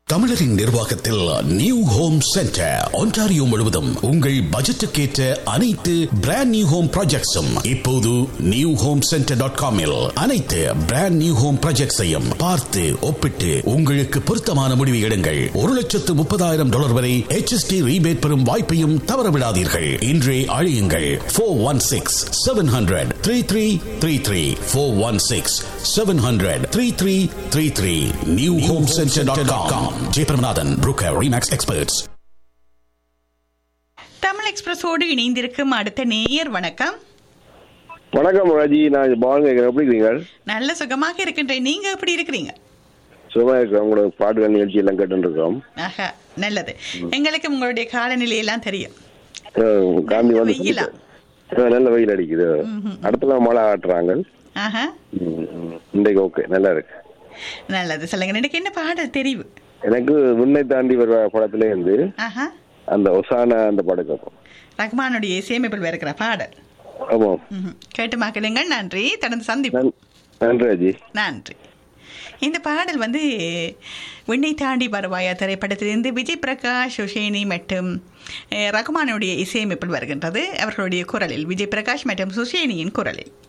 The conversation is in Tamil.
தமிழரின் நிர்வாகத்தில் நியூ ஹோம் சென்டர் ஒன்டாரியோ முழுவதும் உங்கள் பட்ஜெட்டுக்கேற்ற அனைத்து பிராண்ட் நியூ ஹோம் ப்ராஜெக்ட்ஸும் இப்போது நியூ ஹோம் சென்டர் டாட் காமில் அனைத்து பிராண்ட் நியூ ஹோம் ப்ராஜெக்ட்ஸையும் பார்த்து ஒப்பிட்டு உங்களுக்கு பொருத்தமான முடிவு எடுங்கள் ஒரு லட்சத்து முப்பதாயிரம் டாலர் வரை HST ரீபேட் பெறும் வாய்ப்பையும் தவறவிடாதீர்கள் இன்றே அழியுங்கள் four one six seven hundred three three three three four one six seven hundred three three three three new home centre dot com Jayapramanathan broker remax experts Tamil எக்ஸ்பிரஸோடு இணைந்திருக்கும் அடுத்த நேயர் வணக்கம் வணக்கம் ராஜி நான் பவன் கேட்குறேன் எப்படி இருக்கீங்க நல்ல சுகமாக இருக்கின்றேன் நீங்க எப்படி இருக்கிறீங்க சுகமா இருக்கிறோம் உங்களோட பாட்டுகள் நிகழ்ச்சி எல்லாம் கேட்டுருக்கோம் ஆஹா நல்லது எங்களுக்கு உங்களுடைய காலநிலை எல்லாம் தெரியும் காந்தி வந்து வெயிலா? ஆ, நல்ல வெயில் அடிக்குது அடுத்தலாம் மழை ஆட்டுறாங்க ஆஹா ம், ம். இன்றைக்கு ஓகே நல்லா இருக்கு நல்லது சொல்லுங்க எனக்கு என்ன பாடல் தெரிவு எனக்கு விண்ணை தாண்டி வர படத்துல இருந்து ஆஹா அந்த ஒசான அந்த படம் கேட்போம் ரஹ்மானுடைய இசையமைப்பில் இருக்கிற பாடல் ஆமாம் ம்ஹும். கேட்டு மக்களுங்கள் நன்றி தொடர்ந்து சந்திப்போம் நன்- நன்றி ராஜி நன்றி இந்த பாடல் வந்து விண்ணை தாண்டி வருவாயா திரைப்படத்திலிருந்து விஜய் பிரகாஷ் சுஷேனி மற்றும் அஹ், ரகுமானுடைய இசையமைப்பில் வருகின்றது அவர்களுடைய குரலில் விஜய் பிரகாஷ் மற்றும் சுஷேனியின் குரலில்